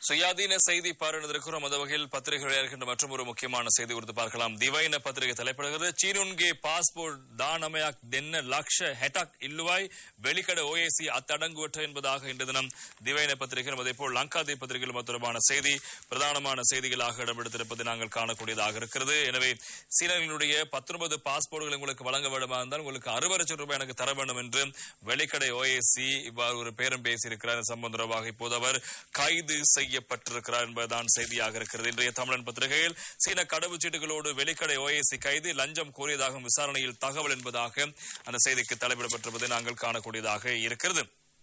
சுயாதீன செய்தி பார்வையிடுகிறோம் அந்த வகையில் பத்திரிகைகள் இருக்கின்ற மற்றும் ஒரு முக்கியமான செய்தி குறித்து பார்க்கலாம் திவைன பத்திரிகை தலைப்படுகிறது சீனுன்கே பாஸ்போர்ட் தானமயாக் தென்ன லக்ஷ ஹெட்டாக் இல்லுவாய் வெளிக்கட ஓஏசி அத்தடங்குவற்ற என்பதாக இன்று தினம் திவைன பத்திரிகையிலும் அதே போல் லங்காதி பத்திரிகையிலும் தொடர்பான செய்தி பிரதானமான செய்திகளாக இடம்பெடுத்திருப்பதை நாங்கள் காணக்கூடியதாக இருக்கிறது எனவே சீனர்களுடைய பத்தொன்பது பாஸ்போர்ட்கள் உங்களுக்கு வழங்க வேண்டுமா இருந்தால் உங்களுக்கு அறுபது லட்சம் ரூபாய் எனக்கு தர வேண்டும் என்று வெளிக்கடை ஓஏசி இவ்வாறு ஒரு பேரம் பேசியிருக்கிறார் இது சம்பந்தமாக இப்போது அவர் கைது செய்யப்பட்டிருக்கிறார் என்பதுதான் செய்தியாக இருக்கிறது இன்றைய தமிழன் பத்திரிகையில் சீன கடவுச்சீட்டுகளோடு வெளிக்கடை ஓஏசி கைது லஞ்சம் கோரியதாகவும் விசாரணையில் தகவல் என்பதாக அந்த செய்திக்கு தலைப்பிடப்பட்டிருப்பதை நாங்கள் காணக்கூடியதாக இருக்கிறது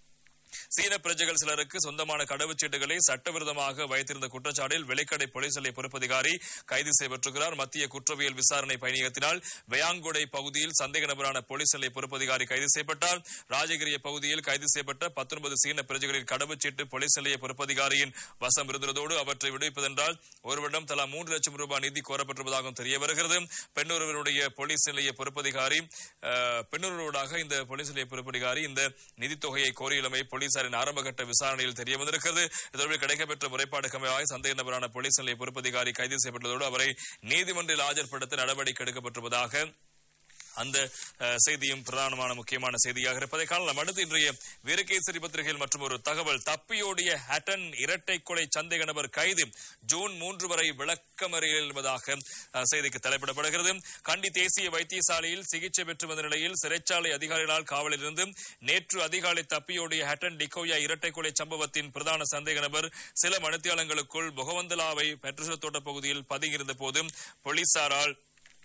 சீன பிரஜைகள் சிலருக்கு சொந்தமான கடவுச்சீட்டுகளை சட்டவிரோதமாக வைத்திருந்த குற்றச்சாட்டில் வெளிக்கடை போலீஸ் நிலைய பொறுப்பதிகாரி கைது செய்யப்பட்டிருக்கிறார் மத்திய குற்றவியல் விசாரணை பயணியத்தினால் வெயாங்குடை பகுதியில் சந்தேக நபரான போலீஸ் நிலைய பொறுப்பதிகாரி கைது செய்யப்பட்டார் ராஜகிரிய பகுதியில் கைது செய்யப்பட்ட பத்தொன்பது சீன பிரஜைகளின் கடவுச்சீட்டு போலீஸ் நிலைய பொறுப்பதிகாரியின் வசம் இருந்ததோடு அவற்றை விடுவிப்பதென்றால் ஒருவரிடம் தலா மூன்று லட்சம் ரூபாய் நிதி கோரப்பட்டிருப்பதாகவும் தெரிய வருகிறது பெண்ணொருவருடைய போலீஸ் நிலைய பொறுப்பதிகாரி அஹ், பெண்ணொருவராக இந்த போலீஸ் நிலைய பொறுப்பதிகாரி இந்த நிதித் தொகையை கோரியுள்ளமை போலீசாரின் ஆரம்பகட்ட விசாரணையில் தெரிய வந்திருக்கிறது இதற்கு கிடைக்கப்பெற்ற முறைப்பாடு கமையாக சந்தேக நபரான போலீஸ் நிலைய பொறுப்பதிகாரி கைது செய்யப்பட்டுள்ளதோடு அவரை நீதிமன்றில் ஆஜர்படுத்த நடவடிக்கை எடுக்கப்பட்டிருப்பதாக அந்த அஹ், செய்தியும் பிரதானமான முக்கியமான செய்தியாக இருப்பதை காணலாம் அடுத்து இன்றைய வீரகேசரி பத்திரிகையில் மற்றும் ஒரு தகவல் தப்பியோடிய ஹட்டன் இரட்டை கொலை சந்தேக நபர் கைது ஜூன் மூன்று வரை விளக்கமறியல் என்பதாக அஹ், செய்திக்கு தலைப்பிடப்படுகிறது கண்டி தேசிய வைத்தியசாலையில் சிகிச்சை பெற்று வந்த நிலையில் சிறைச்சாலை அதிகாரிகளால் காவலில் இருந்து நேற்று அதிகாலை தப்பியோடிய ஹட்டன் டிகோயா இரட்டை கொலை சம்பவத்தின் பிரதான சந்தேக நபர் சில மணித்தியாலங்களுக்குள் பொகவந்தலாவை பெட்ரோல் தோட்ட பகுதியில் பதுங்கியிருந்த போது போலீசாரால்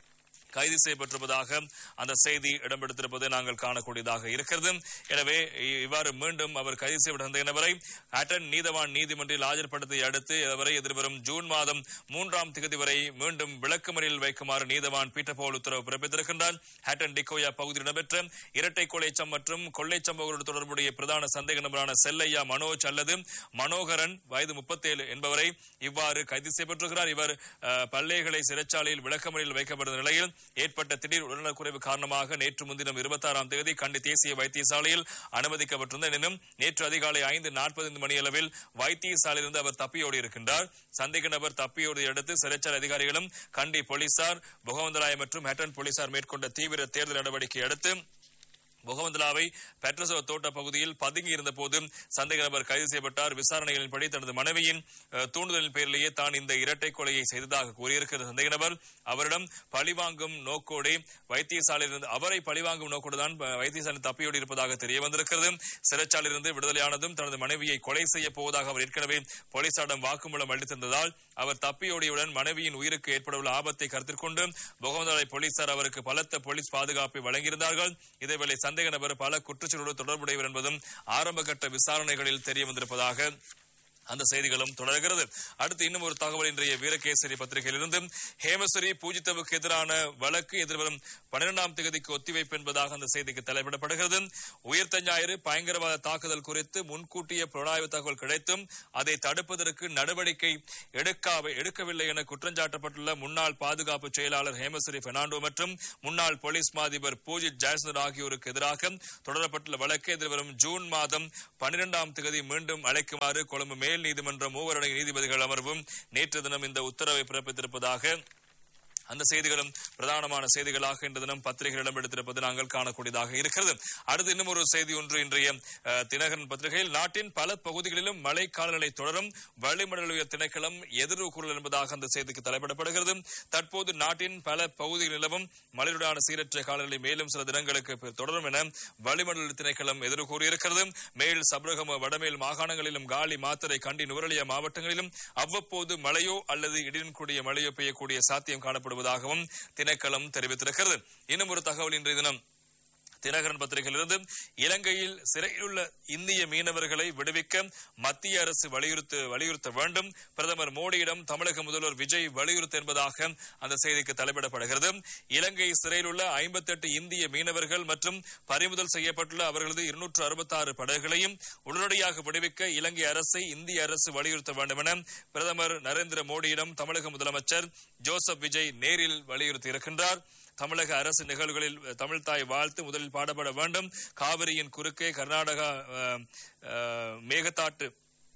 கைது செய்யப்பட்டிருப்பதாக அந்த செய்தி இடம்பெடுத்திருப்பது நாங்கள் காணக்கூடியதாக இருக்கிறது எனவே இ- இவ்வாறு மீண்டும் அவர் கைது செய்யப்பட்ட நபரை அட்டன் நீதவான் நீதிமன்றில் ஆஜர்படுத்தியை அடுத்து அவரை எதிர்வரும் ஜூன் மாதம் மூன்றாம் திகதி வரை மீண்டும் விளக்குமறியலில் வைக்குமாறு நீதவான் பீட்டர் போல் உத்தரவு பிறப்பித்திருக்கின்றார் ஹேட்டன் டிகோயா பகுதியில் இடம்பெற்ற இரட்டை கொலை சம் மற்றும் கொள்ளை சம்பவங்களோடு தொடர்புடைய பிரதான சந்தேக நபரான செல்லையா மனோஜ் அல்லது மனோகரன் வயது முப்பத்தேழு என்பவரை இவ்வாறு கைது செய்யப்பட்டிருக்கிறார் இவர் அஹ், பல்லேகளை சிறைச்சாலையில் விளக்கமறியலில் வைக்கப்பட்ட நிலையில் ஏற்பட்ட திடீர் உடல்நலக்குறைவு காரணமாக நேற்று முன்தினம் இருபத்தாறாம் தேதி கண்டி தேசிய வைத்தியசாலையில் அனுமதிக்கப்பட்டிருந்த எனினும் நேற்று அதிகாலை ஐந்து நாற்பத்தைந்து மணியளவில் வைத்தியசாலையிலிருந்து அவர் தப்பியோடி இருக்கின்றார் சந்தேக நபர் தப்பியோடியை அடுத்து சிறைச்சாலை அதிகாரிகளும் கண்டி போலீசார் பொகவந்தலாய் மற்றும் ஹெட்டன் போலீசார் மேற்கொண்ட தீவிர தேடுதல் நடவடிக்கை அடுத்து முகமதுலாவை பெட்ரசோ தோட்ட பகுதியில் பதுங்கி இருந்த போது சந்தேக நபர் கைது செய்யப்பட்டார் விசாரணைகளின்படி தனது மனைவியின் அஹ், தூண்டுதலின் பேரிலேயே தான் இந்த இரட்டை கொலையை செய்ததாக கூறியிருக்கிற சந்தேக நபர் அவரிடம் பழிவாங்கும் நோக்கோடு வைத்தியசாலையிலிருந்து அவரை பழிவாங்கும் நோக்கோடு தான் வைத்தியசாலை தப்பியோடி இருப்பதாக தெரிய வந்திருக்கிறது சிறைச்சாலையிலிருந்து விடுதலையானதும் தனது மனைவியை கொலை செய்ய போவதாக அவர் ஏற்கனவே போலீசாரிடம் வாக்குமூலம் அளித்திருந்ததால் அவர் தப்பியோடியுடன் மனைவியின் உயிருக்கு ஏற்படவுள்ள ஆபத்தை கருத்தில் கொண்டு முகமதுலாய் போலீசார் அவருக்கு பலத்த போலீஸ் பாதுகாப்பை வழங்கியிருந்தார்கள் இதேவேளை சந்தேக நபர் பல குற்றச்சூழலோடு தொடர்புடையவர் என்பதும் ஆரம்பகட்ட விசாரணைகளில் தெரிய வந்திருப்பதாக அந்த செய்திகளும் தொடர்கிறது அடுத்து இன்னும் ஒரு தகவல் இன்றைய வீரகேசரி பத்திரிகையிலிருந்து ஹேமஸ்வரி பூஜித்தவுக்கு எதிரான வழக்கு எதிர்வரும் பன்னிரெண்டாம் தேதிக்கு ஒத்திவைப்பு என்பதாக அந்த செய்திக்கு தலைப்பிடப்படுகிறது உயிர்த்த ஞாயிறு பயங்கரவாத தாக்குதல் குறித்து முன்கூட்டிய புலனாய்வு தகவல் கிடைத்தும் அதை தடுப்பதற்கு நடவடிக்கை எடுக்காவை எடுக்கவில்லை என குற்றஞ்சாட்டப்பட்டுள்ள முன்னாள் பாதுகாப்பு செயலாளர் ஹேமஸ்வரி பெர்னாண்டோ மற்றும் முன்னாள் போலீஸ் மாதிபர் பூஜித் ஜெயசுந்தர் ஆகியோருக்கு எதிராக தொடரப்பட்டுள்ள வழக்கு எதிர்வரும் ஜூன் மாதம் பன்னிரெண்டாம் தேதி மீண்டும் அழைக்குமாறு கொழும்பு மேல் நீதிமன்ற மூவரணி நீதிபதிகள் அமர்வும் நேற்று தினம் இந்த உத்தரவை பிறப்பித்திருப்பதாக அந்த செய்திகளும் பிரதானமான செய்திகளாக இன்று தினம் பத்திரிகைகள் இடம்பெடுத்திருப்பது நாங்கள் காணக்கூடியதாக இருக்கிறது அடுத்து இன்னும் ஒரு செய்தி ஒன்று இன்றைய அஹ், தினகரன் பத்திரிகையில் நாட்டின் பல பகுதிகளிலும் மழை காலநிலை தொடரும் வளிமண்டல திணைக்களம் எதிர்வு கூறல் என்பதாக அந்த செய்திக்கு தலைப்பிடப்படுகிறது தற்போது நாட்டின் பல பகுதிகளில் நிலவும் மழையுடான சீரற்ற காலநிலை மேலும் சில தினங்களுக்கு பி- தொடரும் என வளிமண்டல திணைக்களம் எதிர்வு கூறியிருக்கிறது மேல் சபரகம வடமேல் மாகாணங்களிலும் காலி மாத்தரை கண்டி நுவரலியா மாவட்டங்களிலும் அவ்வப்போது மழையோ அல்லது இடியுடன் கூடிய மழையோ பெய்யக்கூடிய சாத்தியம் காணப்படுவதாகவும் திணைக்களம் தெரிவித்திருக்கிறது இன்னும் ஒரு தகவல் இன்றைய தினம் தினகரன் பத்திரிகையிலிருந்து இலங்கையில் சிறையில் உள்ள இந்திய மீனவர்களை விடுவிக்க மத்திய அரசு வலியுறுத்த வலியுறுத்த வேண்டும் பிரதமர் மோடியிடம் தமிழக முதல்வர் விஜய் வலியுறுத்த என்பதாக அந்த செய்திக்கு தலைப்பிடப்படுகிறது இலங்கை சிறையில் உள்ள ஐம்பத்தெட்டு இந்திய மீனவர்கள் மற்றும் பறிமுதல் செய்யப்பட்டுள்ள அவர்களது இருநூற்று அறுபத்தாறு படகுகளையும் உடனடியாக விடுவிக்க இலங்கை அரசை இந்திய அரசு வலியுறுத்த வேண்டும் என பிரதமர் நரேந்திர மோடியிடம் தமிழக முதலமைச்சர் ஜோசப் விஜய் நேரில் வலியுறுத்தியிருக்கின்றார் தமிழக அரசு நிகழ்வுகளில் தமிழ் தாய் வாழ்த்து முதலில் பாடப்பட வேண்டும் காவிரியின் குறுக்கே கர்நாடகா அஹ், அஹ், மேகதாட்டு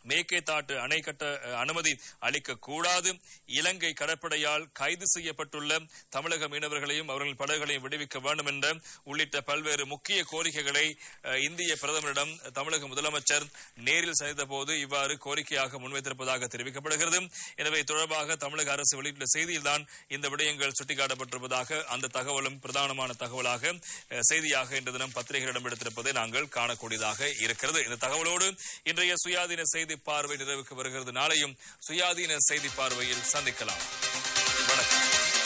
மேக்கேதாட்டு அணை கட்ட அஹ், அனுமதி அளிக்க கூடாது இலங்கை கடற்படையால் கைது செய்யப்பட்டுள்ள தமிழக மீனவர்களையும் அவர்கள் படகுகளையும் விடுவிக்க வேண்டும் என்ற உள்ளிட்ட பல்வேறு முக்கிய கோரிக்கைகளை அஹ், இந்திய பிரதமரிடம் தமிழக முதலமைச்சர் நேரில் சந்தித்த போது இவ்வாறு கோரிக்கையாக முன்வைத்திருப்பதாக தெரிவிக்கப்படுகிறது எனவே தொடர்பாக தமிழக அரசு வெளியிட்டுள்ள செய்தியில்தான் இந்த விடயங்கள் சுட்டிக்காட்டப்பட்டிருப்பதாக அந்த தகவலும் பிரதானமான தகவலாக அஹ், செய்தியாக இன்று தினம் பத்திரிகைகளிடம் எடுத்திருப்பதை நாங்கள் காணக்கூடியதாக இருக்கிறது இந்த தகவலோடு இன்றைய சுயாதீன செய்தி பார்வை நிறைவுக்கு வருகிறது நாளையும் சுயாதீன செய்தி பார்வையில் சந்திக்கலாம் வணக்கம்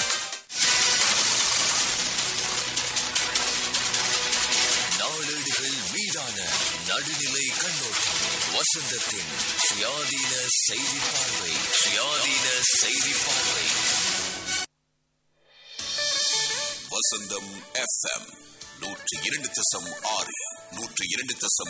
நாளேடுகள் மீதான நடுநிலை கண்ணோட்டம் வசந்தத்தின் சுயாதீன செய்தி பார்வை சுயாதீன செய்தி பார்வை வசந்தம் எஃப்எம் நூற்று இரண்டு தசம் ஆறு நூற்று இரண்டு தசம்